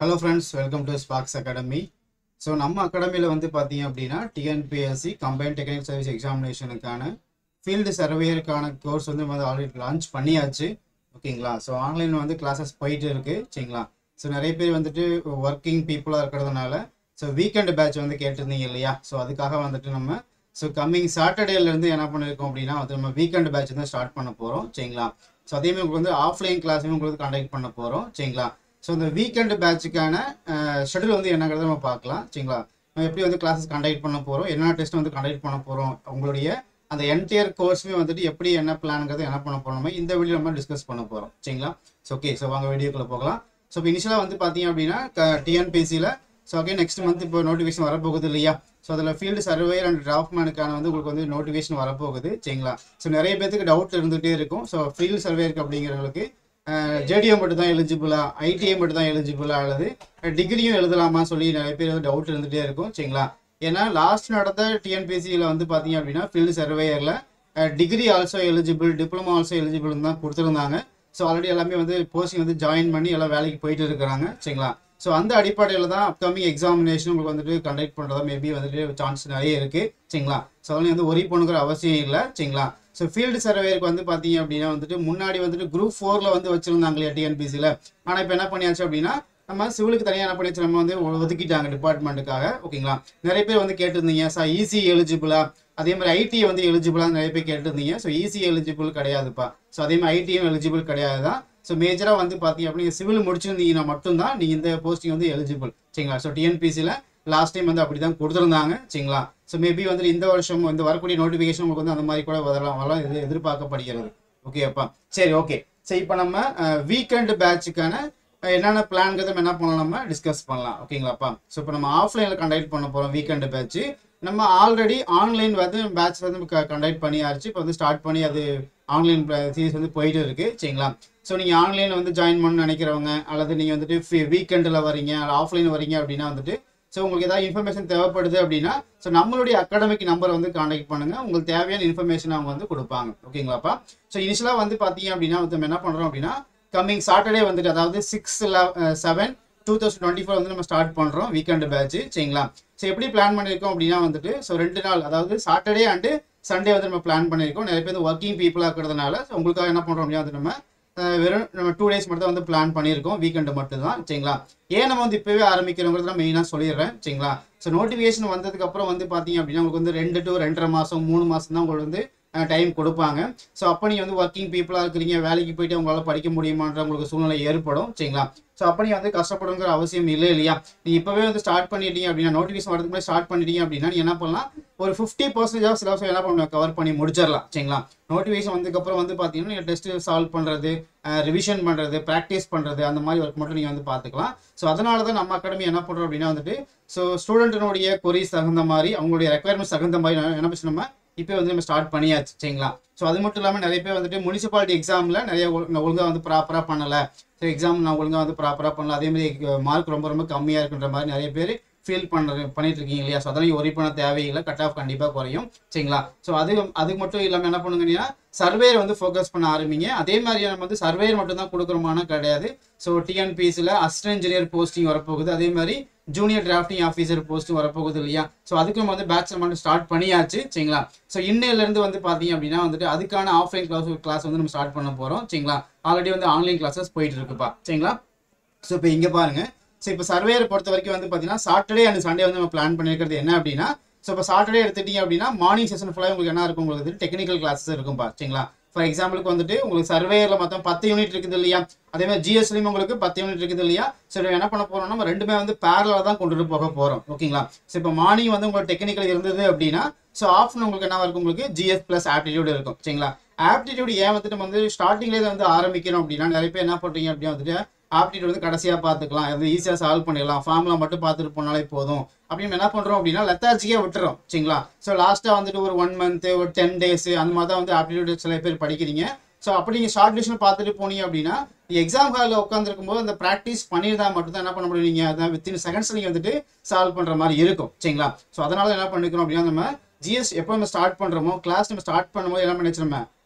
hello friends welcome to Sparks Academy so நம்ம அகாடமியில் வந்து பார்த்தீங்க அப்படின்னா டிஎன்பிஎஸ்சி கம்பைன் டெக்னிக்கல் சர்வீஸ் எக்ஸாமினேஷனுக்கான ஃபீல்டு சர்வேயருக்கான கோர்ஸ் வந்து வந்து ஆல்ரெடி லான்ச் பண்ணியாச்சு ஓகேங்களா ஸோ ஆன்லைன் வந்து கிளாஸஸ் போயிட்டு இருக்கு சரிங்களா ஸோ நிறைய பேர் வந்துட்டு ஒர்க்கிங் பீப்புளாக இருக்கிறதுனால ஸோ வீக்கெண்ட் பேட்ச் வந்து கேட்டிருந்தீங்க இல்லையா ஸோ அதுக்காக வந்துட்டு நம்ம ஸோ கம்மிங் சாட்டர்டேலேருந்து என்ன பண்ணியிருக்கோம் அப்படின்னா வந்து நம்ம வீக்கெண்ட் பேட்ச் வந்து ஸ்டார்ட் பண்ண போகிறோம் சரிங்களா ஸோ அதேமாதிரி உங்களுக்கு வந்து ஆஃப்லைன் கிளாஸுமே உங்களுக்கு கண்டக்ட் பண்ண போகிறோம் சரிங்களா ஸோ இந்த வீக்கெண்ட் பேட்சுக்கான ஷெடியூல் வந்து என்னங்கிறத நம்ம பார்க்கலாம் சரிங்களா நம்ம எப்படி வந்து கிளாஸஸ் கண்டக்ட் பண்ண போகிறோம் என்னென்ன டெஸ்ட் வந்து கண்டக்ட் பண்ண போகிறோம் உங்களுடைய அந்த என்டையர் கோர்ஸுமே வந்துட்டு எப்படி என்ன பிளான்ங்கிறது என்ன பண்ண போகிறோம் நம்ம இந்த வீடியோ நம்ம டிஸ்கஸ் பண்ண போகிறோம் சரிங்களா ஸோ ஓகே ஸோ வாங்க வீடியோக்குள்ளே போகலாம் ஸோ இப்போ இனிஷியலாக வந்து பார்த்தீங்க அப்படின்னா டிஎன்பிசியில் ஸோ ஓகே நெக்ஸ்ட் மந்த் இப்போ நோட்டிஃபிகேஷன் வரப்போகுது இல்லையா ஸோ அதில் ஃபீல்டு சர்வேயர் அண்ட் டிராஃப்ட்மேனுக்கான வந்து உங்களுக்கு வந்து நோட்டிஃபிகேஷன் வரப்போகுது சரிங்களா ஸோ நிறைய பேத்துக்கு டவுட் இருந்துகிட்டே இருக்கும் ஸோ ஃபீல்டு சர்வேயருக்கு அப்படிங்கிறவங்களுக்கு ஜேடிஓ மட்டும் தான் எலிஜிபிளா ஐடிஐ மட்டும் தான் எலிஜிபிளா அல்லது டிகிரியும் எழுதலாமா சொல்லி நிறைய பேர் வந்து டவுட் இருந்துகிட்டே இருக்கும் சரிங்களா ஏன்னா லாஸ்ட் நடந்த டிஎன்பிசியில் வந்து பார்த்தீங்க அப்படின்னா ஃபீல்டு சர்வேயரில் degree also eligible diploma also eligible தான் கொடுத்துருந்தாங்க ஸோ ஆல்ரெடி எல்லாமே வந்து போஸ்டிங் வந்து ஜாயின் பண்ணி எல்லாம் வேலைக்கு போயிட்டு இருக்கிறாங்க சரிங்களா ஸோ அந்த அடிப்படையில் தான் அப்கமிங் எக்ஸாமினேஷன் உங்களுக்கு வந்துட்டு கண்டக்ட் பண்ணுறதா மேபி வந்துட்டு சான்ஸ் நிறைய இருக்குது சரிங்களா ஸோ அதெல்லாம் வந்து ஒரி பண்ணுங்கிற அவசியம் இல்லை சரிங்களா ஸோ ஃபீல்டு சர்வேருக்கு வந்து பார்த்தீங்க அப்படின்னா வந்துட்டு முன்னாடி வந்துட்டு குரூப் ஃபோரில் வந்து வச்சுருந்தாங்க இல்லையா டிஎன்பிசியில் ஆனால் இப்போ என்ன பண்ணியாச்சு அப்படின்னா நம்ம சிவிலுக்கு தனியாக என்ன பண்ணியாச்சு நம்ம வந்து ஒதுக்கிட்டாங்க டிபார்ட்மெண்ட்டுக்காக ஓகேங்களா நிறைய பேர் வந்து கேட்டிருந்தீங்க சார் ஈஸி எலிஜிபிளா அதே மாதிரி ஐடி வந்து எலிஜிபிளா நிறைய பேர் கேட்டிருந்தீங்க ஸோ ஈஸி எலிஜிபிள் கிடையாதுப்பா ஸோ அதே மாதிரி ஐடியும் எலிஜிபிள் கிடையாது தான் ஸோ மேஜராக வந்து பார்த்தீங்க அப்படின்னா சிவில் முடிச்சிருந்தீங்கன்னா மட்டும்தான் நீங்கள் இந்த போஸ்டிங் வந்து எலிஜிபிள் சரிங்களா ஸோ டிஎன்பிசியில் லாஸ்ட் டைம் வந்து அப்படி தான் கொடுத்துருந்தாங்க சரிங்களா ஸோ மேபி வந்து இந்த வருஷம் வந்து வரக்கூடிய நோட்டிஃபிகேஷன் உங்களுக்கு வந்து அந்த மாதிரி கூட வரலாம் வரலாம் இது எதிர்பார்க்கப்படுகிறது ஓகேப்பா சரி ஓகே சரி இப்போ நம்ம வீக்கெண்ட் பேட்சுக்கான என்னென்ன பிளான்ங்கிறத நம்ம என்ன பண்ணலாம் நம்ம டிஸ்கஸ் பண்ணலாம் ஓகேங்களாப்பா ஸோ இப்போ நம்ம ஆஃப்லைனில் கண்டக்ட் பண்ண போகிறோம் வீக்கெண்ட் பேட்ச் நம்ம ஆல்ரெடி ஆன்லைன் வந்து பேட்ச் வந்து கண்டக்ட் பண்ணியாச்சு இப்போ வந்து ஸ்டார்ட் பண்ணி அது ஆன்லைன் சீரிஸ் வந்து போயிட்டு இருக்கு சரிங்களா ஸோ நீங்கள் ஆன்லைனில் வந்து ஜாயின் பண்ண நினைக்கிறவங்க அல்லது நீங்கள் வந்துட்டு வீக்கெண்டில் வரீங்க ஆஃப்லைன் வரீங்க அப்படின்னா வந்துட்டு ஸோ உங்களுக்கு ஏதாவது இன்ஃபர்மேஷன் தேவைப்படுது அப்படின்னா ஸோ நம்மளுடைய அகாடமிக் நம்பரை வந்து காண்டாக்ட் பண்ணுங்க உங்களுக்கு தேவையான இன்ஃபர்மேஷன் அவங்க வந்து கொடுப்பாங்க ஓகேங்களாப்பா ஸோ இனிஷியலாக வந்து பார்த்தீங்க அப்படின்னா வந்து நம்ம என்ன பண்ணுறோம் அப்படின்னா கம்மிங் சாட்டர்டே வந்துட்டு அதாவது six seven two thousand twenty four வந்து நம்ம ஸ்டார்ட் பண்ணுறோம் வீக்கெண்ட் பேட்ச் சரிங்களா ஸோ எப்படி பிளான் பண்ணியிருக்கோம் அப்படின்னா வந்துட்டு ஸோ ரெண்டு நாள் அதாவது சாட்டர்டே அண்டு சண்டே வந்து நம்ம பிளான் பண்ணியிருக்கோம் நிறைய பேர் ஒர்க்கிங் பீப்புளாக இருக்கிறதுனால ஸோ உங்களுக்காக என்ன பண்ணுறோம் அப்படின்னா வந்து நம்ம வெறும் நம்ம டூ டேஸ் மட்டும் தான் வந்து பிளான் பண்ணியிருக்கோம் வீக்கெண்டு மட்டும் தான் சரிங்களா ஏன் நம்ம வந்து இப்போவே ஆரம்பிக்கிறோங்கிறத நான் மெயினாக சொல்லிடுறேன் சரிங்களா ஸோ நோட்டிஃபிகேஷன் வந்ததுக்கப்புறம் வந்து பார்த்தீங்க அப்படின்னா உங்களுக்கு வந்து ரெண்டு டு ரெண்டரை மாதம் மூணு மாதம் தான் உங்களுக்கு வந்து டைம் கொடுப்பாங்க ஸோ அப்போ நீங்கள் வந்து ஒர்க்கிங் பீப்புளாக இருக்கிறீங்க வேலைக்கு போயிட்டு உங்களால் படிக்க முடியுமான்ற உங்களுக்கு சூழ்நிலை ஏற்படும் சரிங்களா ஸோ அப்போ நீங்கள் வந்து கஷ்டப்படுங்கிற அவசியம் இல்லை இல்லையா நீங்கள் இப்போவே வந்து ஸ்டார்ட் பண்ணிட்டீங்க அப்படின்னா நோட்டிஃபிகேஷன் வரதுக்கு முன்னாடி ஸ்டார்ட் பண்ணிட்டீங்க அப்படின்னா நீங்கள் என்ன பண்ணலாம் ஒரு ஃபிஃப்டி பர்சன்டேஜ் ஆஃப் சிலபஸ் என்ன பண்ணுவோம் கவர் பண்ணி முடிச்சிடலாம் சரிங்களா நோட்டிஃபிகேஷன் வந்ததுக்கப்புறம் வந்து பார்த்தீங்கன்னா நீங்கள் டெஸ்ட் சால்வ் பண்ணுறது ரிவிஷன் பண்ணுறது ப்ராக்டிஸ் பண்ணுறது அந்த மாதிரி ஒர்க் மட்டும் நீங்கள் வந்து பார்த்துக்கலாம் ஸோ அதனால தான் நம்ம அகாடமி என்ன பண்ணுறோம் அப்படின்னா வந்துட்டு ஸோ ஸ்டூடெண்ட்டினுடைய கொரிஸ் தகுந்த மாதிரி அவங்களுடைய ரெக்குயர்மெண்ட்ஸ் தகுந்த மாதிரி என்ன பண்ணி நம்ம இப்போ வந்து நம்ம ஸ்டார்ட் பண்ணியாச்சு சரிங்களா ஸோ அது மட்டும் இல்லாமல் நிறைய பேர் வந்துட்டு முனிசிபாலிட்டி எக்ஸாமில் நிறைய ஒழுங்காக வந்து ப்ராப்பராக பண்ணலை ஸோ எக்ஸாம் நான் ஒழுங்காக வந்து ப்ராப்பராக பண்ணல அதே மாதிரி மார்க் ரொம்ப ரொம்ப கம்மியாக இருக்குன்ற மாதிரி நிறைய பேர் ஃபீல் பண்ணுற பண்ணிட்டு இருக்கீங்க இல்லையா ஸோ அதெல்லாம் ஒரி பண்ண தேவையில்லை கட் ஆஃப் கண்டிப்பாக குறையும் சரிங்களா ஸோ அது அது மட்டும் இல்லாமல் என்ன பண்ணுங்கன்னா சர்வேர் வந்து ஃபோக்கஸ் பண்ண ஆரம்பிங்க அதே மாதிரி நம்ம வந்து சர்வேர் மட்டும் தான் கொடுக்குறோமான கிடையாது ஸோ டிஎன்பிசியில் அசிஸ்டன்ட் இன்ஜினியர் போஸ்டிங் வரப்போகுது அதே மாதிரி ஜூனியர் டிராஃப்டிங் ஆஃபீஸர் போஸ்ட்டும் வரப்போகுது இல்லையா ஸோ அதுக்கு நம்ம வந்து பேட்ச் நம்ம ஸ்டார்ட் பண்ணியாச்சு சரிங்களா ஸோ இன்னையிலேருந்து வந்து பார்த்தீங்க அப்படின்னா வந்துட்டு அதுக்கான ஆஃப்லைன் கிளாஸ் கிளாஸ் வந்து நம்ம ஸ்டார்ட் பண்ண போகிறோம் சரிங்களா ஆல்ரெடி வந்து ஆன்லைன் கிளாஸஸ் போயிட்டு இருக்குப்பா சரிங்களா ஸோ இப்போ இங்கே பாருங்க ஸோ இப்போ சர்வேயர் பொறுத்த வரைக்கும் வந்து பார்த்தீங்கன்னா சாட்டர்டே அண்ட் சண்டே வந்து நம்ம பிளான் பண்ணியிருக்கிறது என்ன அப்படின்னா ஸோ இப்போ சாட்டர்டே எடுத்துட்டீங்க அப்படின்னா மார்னிங் செஷன் ஃபுல்லாக உங்களுக்கு என்ன இருக்கும் உங்களுக்கு டெக்னிக்கல் கிளாஸஸ் இருக்கும்பா சரிங்களா ஃபார் எக்ஸாம்பிளுக்கு வந்துட்டு உங்களுக்கு சர்வேயரில் மொத்தம் பத்து யூனிட் இருக்குது இல்லையா அதே மாதிரி ஜிஎஸ்லையும் உங்களுக்கு பத்து யூனிட் இருக்குது இல்லையா ஸோ என்ன பண்ண போகிறோம்னா நம்ம ரெண்டுமே வந்து பேரலாக தான் கொண்டுட்டு போக போகிறோம் ஓகேங்களா ஸோ இப்போ மார்னிங் வந்து உங்களுக்கு டெக்னிக்கல் இருந்தது அப்படின்னா ஸோ ஆஃப்டர்நூன் உங்களுக்கு என்ன இருக்கும் உங்களுக்கு ஜிஎஸ் ப்ளஸ் ஆப்டிடியூட் இருக்கும் சரிங்களா ஆப்டிடியூட் ஏன் வந்துட்டு நம்ம வந்து ஸ்டார்டிங்லேயே வந்து ஆரம்பிக்கிறோம் அப்படின்னா நிறைய பேர் என்ன பண்ணுறீங்க அப்படின்னா வந்துட்டு ஆப்டிடியூட் வந்து கடைசியாக பார்த்துக்கலாம் அது ஈஸியாக சால்வ் பண்ணிடலாம் ஃபார்முலா மட்டும் பார்த்துட்டு போனாலே போதும் அப்படின்னு என்ன பண்ணுறோம் அப்படின்னா லெத்தார்ஜிக்காக விட்டுறோம் சரிங்களா ஸோ லாஸ்ட்டாக வந்துட்டு ஒரு ஒன் மந்த்து ஒரு டென் டேஸ் அந்த மாதிரி தான் வந்து ஆப்டிடியூட் சில பேர் படிக்கிறீங்க ஸோ அப்படி நீங்கள் ஷார்ட் டியூஷன் பார்த்துட்டு போனீங்க அப்படின்னா எக்ஸாம் ஹாலில் உட்காந்துருக்கும் போது அந்த ப்ராக்டிஸ் பண்ணியிருந்தா மட்டும் தான் என்ன பண்ண முடியும் நீங்கள் அதான் வித்தின் செகண்ட்ஸ் நீங்கள் வந்துட்டு சால்வ் பண்ணுற மாதிரி இருக்கும் சரிங்களா ஸோ அதனால என்ன பண்ணிக்கிறோம் அப்படின்னா நம்ம ஜிஎஸ் எப்போ நம்ம ஸ்டார்ட் பண்ணுறோமோ கிளாஸ் நம்ம ஸ்டார்ட் பண்ணும்போது என்ன பண்ணிச்சு நம்ம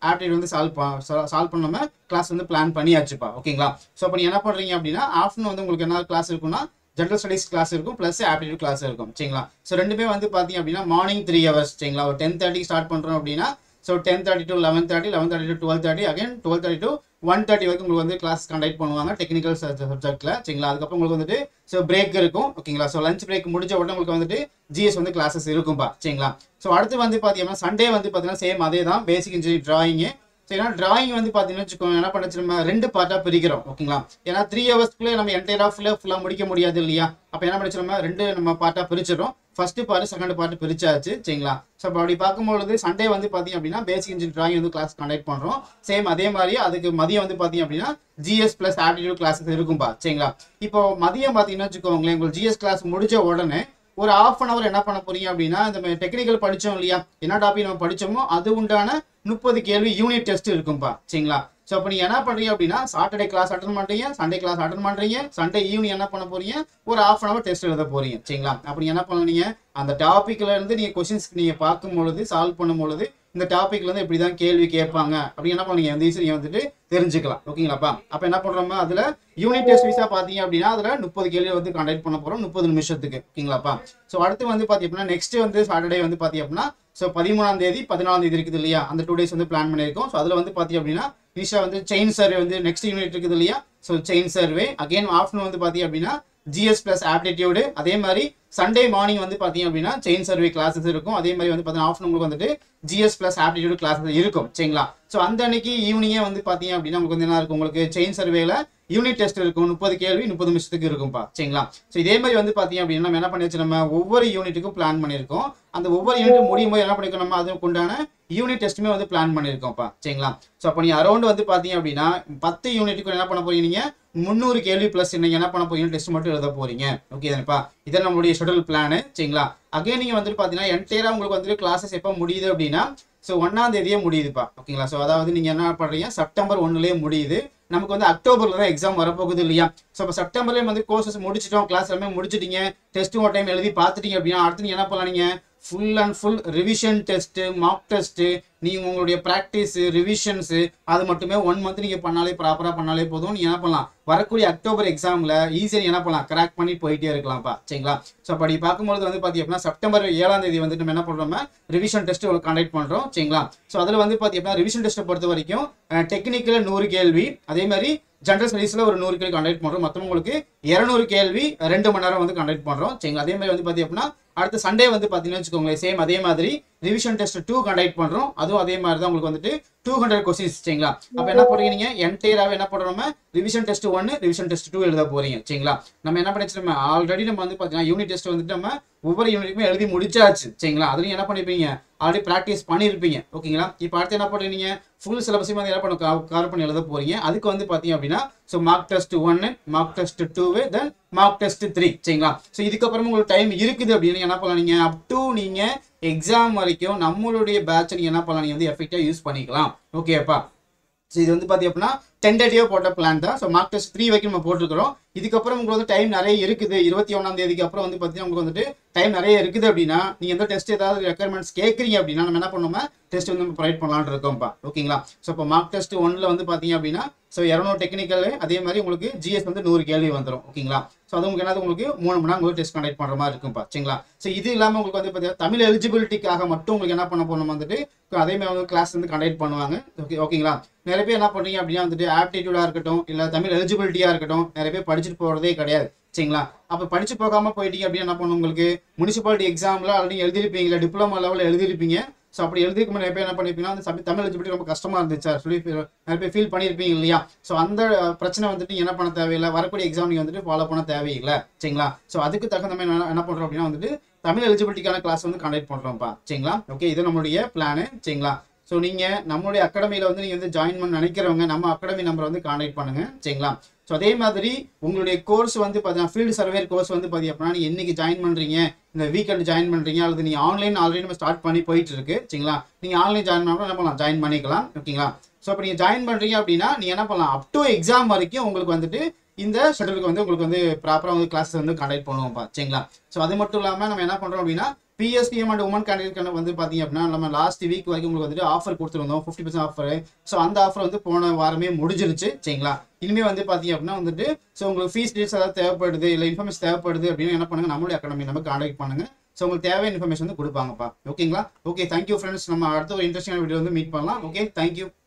ஆப்டிடியூட் வந்து சால்வ் சால்வ் பண்ணாம கிளாஸ் வந்து பிளான் பண்ணியாச்சுப்பா ஓகேங்களா ஸோ அப்போ நீ என்ன பண்ணுறீங்க அப்படின்னா ஆஃப்டர்நூன் வந்து உங்களுக்கு என்ன கிளாஸ் இருக்கும்னா ஜென்ரல் ஸ்டடீஸ் கிளாஸ் இருக்கும் ப்ளஸ் ஆப்டிடியூட் கிளாஸ் இருக்கும் சரிங்களா ஸோ ரெண்டுமே வந்து பார்த்தீங்க அப்படின்னா மார்னிங் த்ரீ ஹவர்ஸ் சரிங்களா ஒரு டென் தேர்ட்டி ஸ்டார்ட் பண்ணுறோம் அப்படின்னா so ten thirty to eleven thirty eleven thirty to twelve thirty again twelve thirty to one thirty வரைக்கும் உங்களுக்கு வந்து கிளாஸ் கண்டக்ட் பண்ணுவாங்க டெக்னிக்கல் சப்ஜெக்ட்ல சரிங்களா அதுக்கப்புறம் உங்களுக்கு வந்துட்டு ஸோ பிரேக் இருக்கும் ஓகேங்களா ஸோ லஞ்ச் பிரேக் முடிஞ்ச உடனே உங்களுக்கு வந்துட்டு ஜிஎஸ் வந்து கிளாஸஸ் இருக்கும்பா சரிங்களா ஸோ அடுத்து வந்து பார்த்தீங்கன்னா சண்டே வந்து பார்த்தீங்கன்னா சேம் அதே தான் பேசிக் இன்ஜினியரிங் டிராயிங்கு ஸோ ஏன்னா டிராயிங் வந்து பார்த்தீங்கன்னா வச்சுக்கோங்க என்ன பண்ணுச்சு நம்ம ரெண்டு பார்ட்டாக பிரிக்கிறோம் ஓகேங்களா ஏன்னா த்ரீ ஹவர்ஸ்க்குள்ளே நம்ம என்டையராக ஃபுல்லாக ஃபுல்லாக முடிக்க முடியாது இல்லையா அப்போ என்ன பண்ணுச்சு நம்ம ரெண்டு நம்ம பார்ட்டாக பிரிச்சிடும் ஃபர்ஸ்ட் பார்ட் செகண்ட் பார்ட் பிரிச்சாச்சு சரிங்களா ஸோ அப்போ அப்படி பார்க்கும்பொழுது சண்டே வந்து பார்த்தீங்க அப்படின்னா பேசிக் இன்ஜின் டிராயிங் வந்து கிளாஸ் கண்டக்ட் பண்ணுறோம் சேம் அதே மாதிரி அதுக்கு மதியம் வந்து பார்த்தீங்க அப்படின்னா ஜிஎஸ் ப்ளஸ் ஆப்டிடியூட் கிளாஸஸ் இருக்கும்பா சரிங்களா இப்போ மதியம் பார்த்தீங்கன்னா வச்சுக்கோங்களேன் உங்களுக்கு ஜிஎஸ் கிளாஸ் முடிச்ச உடனே ஒரு ஆஃப் அன் அவர் என்ன பண்ண போறீங்க அப்படின்னா இந்த டெக்னிக்கல் படிச்சோம் இல்லையா என்ன டாபிக் நம்ம படிச்சோமோ அது உண்டான முப்பது கேள்வி யூனிட் டெஸ்ட் இருக்கும்பா சரிங்களா ஸோ அப்போ நீங்கள் என்ன பண்ணுறீங்க அப்படின்னா சாட்டர்டே கிளாஸ் அட்டன் பண்ணுறீங்க சண்டே கிளாஸ் அட்டன் பண்ணுறீங்க சண்டே ஈவினிங் என்ன பண்ண போறீங்க ஒரு ஆஃப் அன் அவர் டெஸ்ட் எழுத போறீங்க சரிங்களா அப்படி என்ன பண்ணுறீங்க அந்த டாப்பிக்ல இருந்து நீங்கள் கொஸ்டின்ஸ் நீங்கள் பார்க்கும் பொழுது சால்வ் பண்ணும் பொழுது இந்த டாபிக்ல இருந்து இப்படி தான் கேள்வி கேட்பாங்க அப்படி என்ன பண்ணுங்க வந்து ஈஸி வந்துட்டு தெரிஞ்சுக்கலாம் ஓகேங்களாப்பா அப்போ என்ன பண்ணுறோமோ அதில் யூனிட் டெஸ்ட் வீஸாக பார்த்தீங்க அப்படின்னா அதில் முப்பது கேள்வி வந்து கண்டக்ட் பண்ண போகிறோம் முப்பது நிமிஷத்துக்கு ஓகேங்களாப்பா ஸோ அடுத்து வந்து பார்த்தீங்க அப்படின்னா நெக்ஸ்ட் வந்து சாட்டர்டே வந்து பார்த்தீங்க அப்படின்னா ஸோ பதிமூணாம் தேதி பதினாலாம் தேதி இருக்குது இல்லையா அந்த டூ டேஸ் வந்து பிளான் பண்ணியிருக்கோம் ஸோ அதில் வந்து பார்த்தீங்க அப்படின்னா ஈஷா வந்து செயின் சர்வே வந்து நெக்ஸ்ட் யூனிட் இருக்குது இல்லையா so chain survey again afternoon வந்து பார்த்தீங்க அப்படின்னா ஜிஎஸ் பிளஸ் ஆப்டிடியூடு அதே மாதிரி சண்டே மார்னிங் வந்து பார்த்தீங்க அப்படின்னா செயின் சர்வே கிளாஸஸ் இருக்கும் அதே மாதிரி வந்து பார்த்தீங்கன்னா ஆஃப்டர்நூன் உங்களுக்கு வந்துட்டு ஜிஎஸ் பிளஸ் ஆப்டிடியூட் கிளாஸஸ் இருக்கும் சரிங்களா ஸோ அந்த அன்னைக்கு ஈவினிங்கே வந்து பார்த்தீங்க அப்படின்னா உங்களுக்கு வந்து என்ன இருக்கும் உங்களுக்கு செயின் சர்வேல யூனிட் டெஸ்ட் இருக்கும் முப்பது கேள்வி முப்பது நிமிஷத்துக்கு இருக்கும்பா சரிங்களா ஸோ இதே மாதிரி வந்து பார்த்தீங்க அப்படின்னா நம்ம என்ன பண்ணி வச்சு நம்ம ஒவ்வொரு யூனிட்டுக்கும் பிளான் பண்ணியிருக்கோம் அந்த ஒவ்வொரு யூனிட் முடியும் போது என்ன பண்ணிருக்கோம் நம்ம அதுக்கு உண்டான யூனிட் டெஸ்ட்டுமே வந்து பிளான் பண்ணியிருக்கோம்ப்பா சரிங்களா ஸோ அப்போ நீங்கள் அரௌண்ட் வந்து பார்த்தீங்க அப்படின்னா பத்து யூனிட்டுக்கு என்ன பண்ண போறீங்க நீங்கள் முந்நூறு கேள்வி ப்ளஸ் நீங்கள் என்ன பண்ண போறீங்க டெஸ்ட் மட்டும் எழுத போறீங்க ஓகே தானேப்பா இதான் நம்மளுடைய ஷெடியூல் பிளானு சரிங்களா அகைன் நீங்கள் வந்துட்டு பார்த்தீங்கன்னா என்டையராக உங்களுக்கு வந்துட்டு கிளாஸஸ் எப்போ முடியுது அப்படின்னா ஸோ ஒன்றாம் தேதியே முடியுதுப்பா ஓகேங்களா ஸோ அதாவது நீங்கள் என்ன பண்ணுறீங்க செப்டம்பர் ஒன்றுலேயே முடியுது நமக்கு வந்து அக்டோபர்ல தான் எக்ஸாம் வரப்போகுது இல்லையா ஸோ இப்போ செப்டம்பர்லேயே வந்து கோர்சஸ் முடிச்சிட்டோம் கிளாஸ் எல்லாமே முடிச்சிட்டீங்க டெஸ்ட்டும் ஒரு டைம் எழுதி பார்த்துட்டீங்க அப்படின்னா அடுத்து நீங்கள் என்ன பண்ணலாம் நீங்கள் full and full revision test mark test நீங்கள் உங்களுடைய ப்ராக்டிஸு ரிவிஷன்ஸு அது மட்டுமே ஒன் மந்த் நீங்கள் பண்ணாலே ப்ராப்பராக பண்ணாலே போதும் நீங்கள் என்ன பண்ணலாம் வரக்கூடிய அக்டோபர் எக்ஸாமில் ஈஸியாக என்ன பண்ணலாம் கிராக் பண்ணி போயிட்டே இருக்கலாம்ப்பா சரிங்களா ஸோ அப்படி பார்க்கும்போது வந்து பார்த்தீங்க அப்படின்னா செப்டம்பர் ஏழாம் தேதி வந்துட்டு நம்ம என்ன பண்ணுறோம் ரிவிஷன் டெஸ்ட் கண்டக்ட் பண்ணுறோம் சரிங்களா ஸோ அதில் வந்து பார்த்தீங்க அப்படின்னா ரிவிஷன் டெஸ்ட்டை பொறுத்த வரைக்கும் டெக்னிக்கலில் நூறு கேள்வி அதே மாதிரி ஜென்ரல் ஸ்டடீஸில் ஒரு நூறு கேள்வி கண்டக்ட் பண்ணுறோம் மொத்தம் உங்களுக்கு இரநூறு கேள்வி ரெண்டு மணி நேரம் வந்து கண்டக்ட் பண்ணுறோம் சரிங்களா அதே மாதிரி வந்து பார்த்தீங்க அப்படின்னா அடுத்த சண்டே வந்து பார்த்தீங்கன்னு வச்சுக்கோங்களேன் சேம் அதே மாதிரி ரிவிஷன் டெஸ்ட் டூ கண்டக்ட் பண்ணுறோம் அதுவும் அதே மாதிரி தான் உங்களுக்கு வந்துட்டு டூ ஹண்ட்ரட் கொஸ்டின்ஸ் சரிங்களா அப்போ என்ன பண்ணுறீங்க நீங்கள் என்டையராகவே என்ன பண்ணுறோம் ரிவிஷன் டெஸ்ட் ஒன்று ரிவிஷன் டெஸ்ட் டூ எழுத போறீங்க சரிங்களா நம்ம என்ன பண்ணிச்சு நம்ம ஆல்ரெடி நம்ம வந்து பார்த்தீங்கன்னா யூனிட் டெஸ்ட் வந்துட்டு நம்ம ஒவ்வொரு யூனிட்டுமே எழுதி முடிச்சாச்சு சரிங்களா அதுலையும் என்ன பண்ணிருப்பீங்க ஆல்ரெடி ப்ராக்டிஸ் பண்ணியிருப்பீங்க ஓகேங்களா இப்போ அடுத்து என்ன பண்ணுறீங்க ஃபுல் சிலபஸையும் வந்து என்ன பண்ண கவர் பண்ணி எழுத போறீங்க அதுக்கு வந்து பார்த்தீங்க அப்படின்னா ஸோ மார்க் டெஸ்ட் ஒன்று mark test two then mark test three சரிங்களா ஸோ இதுக்கப்புறமா உங்களுக்கு டைம் இருக்குது அப்படின்னு என்ன பண்ணலாம் நீங்கள் அப் டு நீங்கள் எக்ஸாம் வரைக்கும் நம்மளுடைய பேட்ச் நீங்கள் என்ன பண்ணலாம் நீங்கள் வந்து எஃபெக்டாக யூஸ் பண்ணிக்கலாம் ஓகேப்பா ஸோ இது வந்து பார்த்தீங்க அப்படின்னா டென்டேட்டிவாக போட்ட பிளான் தான் ஸோ மார்க் டெஸ்ட் த்ரீ வரைக்கும் நம்ம போட்டிருக்கிறோம் இதுக்கப்புறம் உங்களுக்கு வந்து டைம் நிறைய இருக்குது இருபத்தி ஒன்றாம் தேதிக்கு அப்புறம் வந்து பார்த்தீங்கன்னா உங்களுக்கு வந்துட்டு டைம் நிறைய இருக்குது அப்படின்னா நீங்கள் எந்த டெஸ்ட் ஏதாவது ரெக்குயர்மெண்ட்ஸ் கேட்குறீங்க அப்படின்னா நம்ம என்ன பண்ணுவோம் டெஸ்ட் வந்து நம்ம ப்ரொவைட் பண்ணலாம்னு இருக்கோம்ப்பா ஓகேங்களா ஸோ இப்போ மார்க் டெஸ்ட் ஒன்றில் வந்து பார்த்தீங்க அப்படின்னா ஸோ இரநூறு டெக்னிக்கல் அதே மாதிரி உங்களுக்கு ஜிஎஸ் வந்து நூறு கேள்வி வந்துடும் ஓகேங்களா ஸோ அது உங்களுக்கு என்னது உங்களுக்கு மூணு மணி நேரம் உங்களுக்கு டெஸ்ட் கண்டக்ட் பண்ணுற மாதிரி இருக்கும்ப்பா சரிங்களா ஸோ இது இல்லாமல் உங்களுக்கு வந்து பார்த்தீங்கன்னா தமிழ் எலிஜிபிலிட்டிக்காக மட்டும் உங்களுக்கு என்ன பண்ண போகணும் வந்துட்டு அதே மாதிரி வந்து கிளாஸ் வந்து கண்டக்ட் பண்ணுவாங்க ஓகே ஓகேங்களா நிறைய பேர் என்ன பண்ணுறீங்க அப்படின்னா வந்துட்டு ஆப்டிடியூடாக இருக்கட்டும் இல்லை தமிழ் எலிஜிபிலிட்டியாக இருக்கட்டும் நிறைய பேர் படிச்சுட்டு போகிறதே கிடையாது சரிங்களா அப்போ படிச்சு போகாம போயிட்டீங்க அப்படின்னா என்ன பண்ணும் உங்களுக்கு முனிசிபாலிட்டி எக்ஸாமில் ஆல்ரெடி எழுதிருப்பீங்க டிப்ளமோ லெவலில் எழுதிருப்பீங்க ஸோ அப்படி எழுதிருக்கும் நிறைய பேர் என்ன பண்ணிருப்பீங்கன்னா அந்த சப்ஜெக்ட் தமிழ் எலிஜிபிலிட்டி ரொம்ப கஷ்டமா இருந்துச்சு சொல்லி நிறைய பேர் ஃபீல் பண்ணியிருப்பீங்க இல்லையா ஸோ அந்த பிரச்சனை வந்துட்டு நீங்க என்ன பண்ண தேவையில்லை வரக்கூடிய எக்ஸாம் நீங்கள் வந்துட்டு ஃபாலோ பண்ண தேவையில்லை சரிங்களா ஸோ அதுக்கு தகுந்த மாதிரி என்ன- என்ன பண்ணுறோம் அப்படின்னா வந்துட்டு தமிழ் எலிஜிபிலிட்டிக்கான கிளாஸ் வந்து கண்டக்ட் பண்ணுறோம்ப்பா சரிங்களா ஓகே இது நம்மளுடைய பிளானு சரிங்களா ஸோ நீங்கள் நம்மளுடைய அகாடமியில் வந்து நீங்கள் வந்து ஜாயின் பண்ண நினைக்கிறவங்க நம்ம அகாடமி நம்பரை வந்து கான்டாக்ட் பண்ணுங்க சரிங்களா ஸோ அதே மாதிரி உங்களுடைய கோர்ஸ் வந்து பார்த்தீங்கன்னா ஃபீல்டு சர்வேர் கோர்ஸ் வந்து பார்த்தீங்க அப்படின்னா நீங்கள் என்னைக்கு ஜாயின் பண்ணுறீங்க இந்த வீக்கெண்ட் ஜாயின் பண்ணுறீங்க அல்லது நீங்கள் ஆன்லைன் ஆல்ரெடி நம்ம ஸ்டார்ட் பண்ணி போயிட்டு இருக்கு சரிங்களா நீங்கள் ஆன்லைன் ஜாயின் பண்ணாலும் என்ன பண்ணலாம் ஜாயின் பண்ணிக்கலாம் ஓகேங்களா ஸோ இப்போ நீங்கள் ஜாயின் பண்ணுறீங்க அப்படின்னா நீங்கள் என்ன பண்ணலாம் அப் டு எக்ஸாம் வரைக்கும் உங்களுக்கு வந்துட்டு இந்த ஷெட்யூலுக்கு வந்து உங்களுக்கு வந்து ப்ராப்பராக வந்து கிளாஸ் வந்து கண்டக்ட் பண்ணுவோம்ப்பா சரிங்களா ஸோ அது மட்டும் இல்லாமல் நம்ம என்ன பண்ணுறோம் அப்படின்னா பிஎஸ்டிஎம் அண்ட் உமன் கேண்டிடேட்கான வந்து பார்த்தீங்க அப்படின்னா நம்ம லாஸ்ட் வீக் வரைக்கும் உங்களுக்கு வந்துட்டு ஆஃபர் கொடுத்துருந்தோம் ஃபிஃப்டி பர்சன்ட் ஆஃபர் ஸோ அந்த ஆஃபர் வந்து போன வாரமே முடிஞ்சிருச்சு சரிங்களா இனிமேல் வந்து பார்த்தீங்க அப்படின்னா வந்துட்டு ஸோ உங்களுக்கு ஃபீஸ் டீல்ஸ் ஏதாவது தேவைப்படுது இல்லை இன்ஃபர்மேஷன் தேவைப்படுது அப்படின்னு என்ன பண்ணுங்க நம்மளுடைய அகாடமி நம்ம கான்டாக்ட் பண்ணுங்க ஸோ உங்களுக்கு தேவையான இன்ஃபர்மேஷன் வந்து கொடுப்பாங்கப்பா ஓகேங்களா ஓகே தேங்க்யூ ஃப்ரெண்ட்ஸ் நம்ம அடுத்த ஒரு இன்ட்ரெஸ்டிங்கான வீடியோ வந்து மீட் பண்ணலாம் ஓகே தேங்க்யூ